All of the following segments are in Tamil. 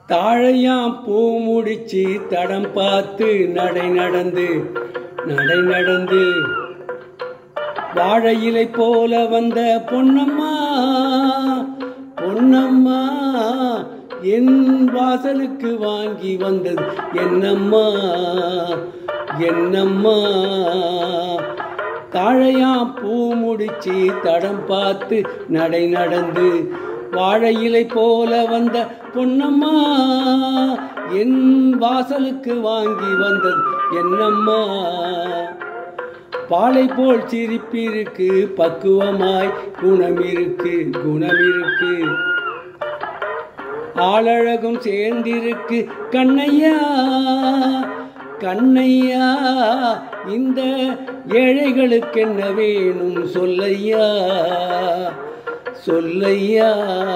தாழையாம் பூ முடிச்சு தடம் பார்த்து நடை நடந்து நடை நடந்து வாழை இலை போல வந்த பொன்னம்மா பொன்னம்மா என் வாசலுக்கு வாங்கி வந்தது என்னம்மா என்னம்மா தாழையாம் பூ முடிச்சு தடம் பார்த்து நடை நடந்து வாழை இலை போல வந்த பொன்னம்மா என் வாசலுக்கு வாங்கி வந்தது என்னம்மா பாலை போல் சிரிப்பிருக்கு பக்குவமாய் குணம் இருக்கு குணம் இருக்கு ஆளழகும் சேர்ந்திருக்கு கண்ணையா கண்ணையா இந்த ஏழைகளுக்கு என்ன வேணும் சொல்லையா சொல்லையா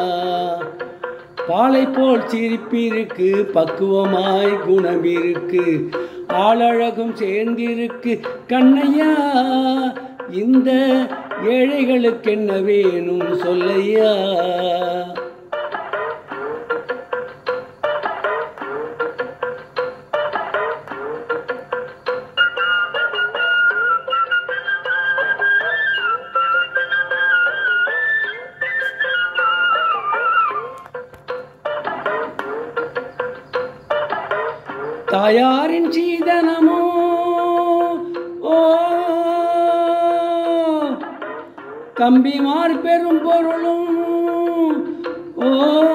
பாலை போல் சிரிப்பிருக்கு பக்குவமாய் குணம் இருக்கு ஆளழகும் சேர்ந்திருக்கு கண்ணையா இந்த ஏழைகளுக்கு என்ன வேணும் சொல்லையா தாயாரின் சீதனமோ ஓ தம்பிமார் பெரும் பொருளும் ஓ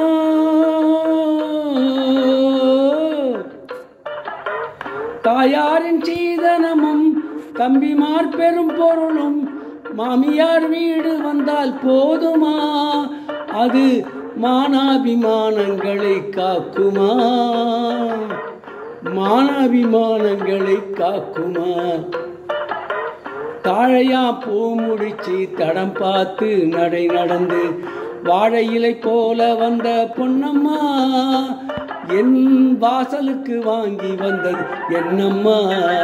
தாயாரின் சீதனமும் தம்பிமார் பெரும் பொருளும் மாமியார் வீடு வந்தால் போதுமா அது மானாபிமானங்களை காக்குமா மானாபிமானங்களை காக்குமா தாழையா பூ முடிச்சு தடம் பார்த்து நடை நடந்து வாழை இலை போல வந்த பொன்னம்மா என் வாசலுக்கு வாங்கி வந்தது என்னம்மா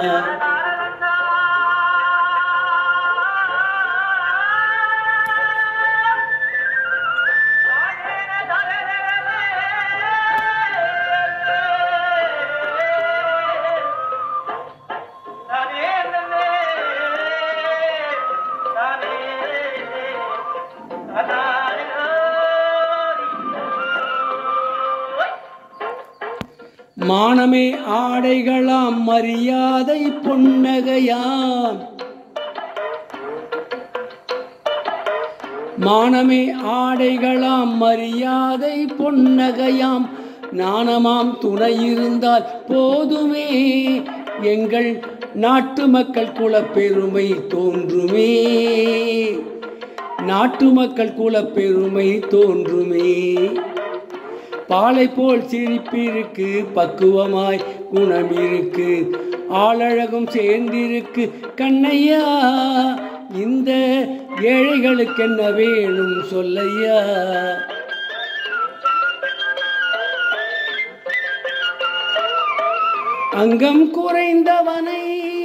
மானமே ஆடைகளாம் மரியாதை பொன்னகையாம் மானமே ஆடைகளாம் மரியாதை பொன்னகையாம் நாணமாம் துணை இருந்தால் போதுமே எங்கள் நாட்டு மக்கள் குலப்பெருமை தோன்றுமே நாட்டு மக்கள் குலப்பெருமை தோன்றுமே பாலை போல் சிரிப்பிருக்கு பக்குவமாய் குணம் இருக்கு ஆளழகும் சேர்ந்திருக்கு கண்ணையா இந்த ஏழைகளுக்கு என்ன வேணும் சொல்லையா அங்கம் குறைந்தவனை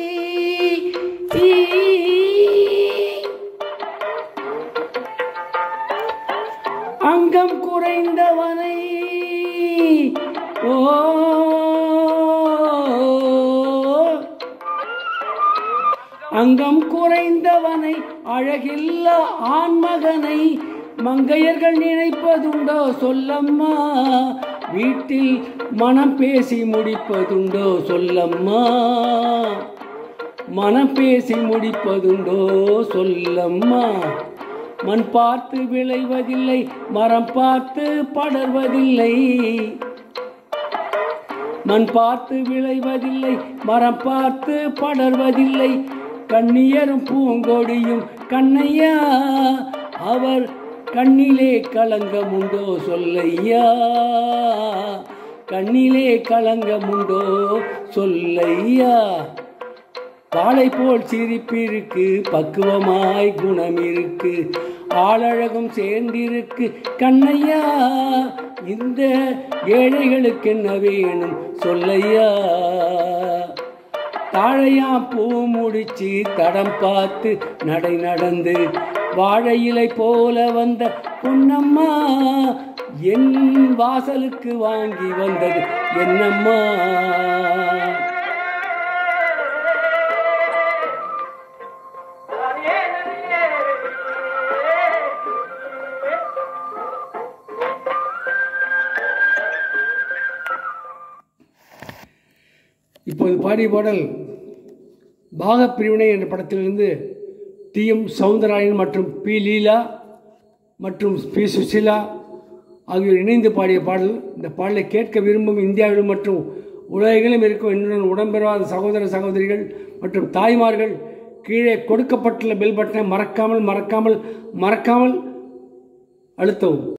அங்கம் குறைந்தவனை ஓ அங்கம் குறைந்தவனை அழகில்ல ஆண்மகனை மங்கையர்கள் நினைப்பதுண்டோ சொல்லம்மா வீட்டில் மனம் பேசி முடிப்பதுண்டோ சொல்லம்மா மனம் பேசி முடிப்பதுண்டோ சொல்லம்மா மண் பார்த்து விளைவதில்லை மரம் பார்த்து படர்வதில்லை மண் பார்த்து விளைவதில்லை மரம் பார்த்து படர்வதில்லை கண்ணியரும் பூங்கொடியும் கண்ணையா அவர் கண்ணிலே களங்கமுண்டோ சொல்லையா கண்ணிலே களங்கமுண்டோ சொல்லையா பாலை போல் சிரிப்பிருக்கு பக்குவமாய் குணம் இருக்கு ஆளழகும் சேர்ந்திருக்கு கண்ணையா இந்த ஏழைகளுக்கு என்ன வேணும் சொல்லையா தாழையா பூ முடிச்சு தடம் பார்த்து நடை நடந்து வாழை இலை போல வந்த பொன்னம்மா என் வாசலுக்கு வாங்கி வந்தது என்னம்மா இப்போது பாடிய பாடல் பாகப் பிரிவினை என்ற படத்திலிருந்து டி எம் சவுந்தரராயன் மற்றும் பி லீலா மற்றும் பி சுசிலா ஆகியோர் இணைந்து பாடிய பாடல் இந்த பாடலை கேட்க விரும்பும் இந்தியாவிலும் மற்றும் உலகெங்கிலும் இருக்கும் என்னுடன் உடம்பெறாத சகோதர சகோதரிகள் மற்றும் தாய்மார்கள் கீழே கொடுக்கப்பட்டுள்ள பெல் பட்டனை மறக்காமல் மறக்காமல் மறக்காமல் அழுத்தவும்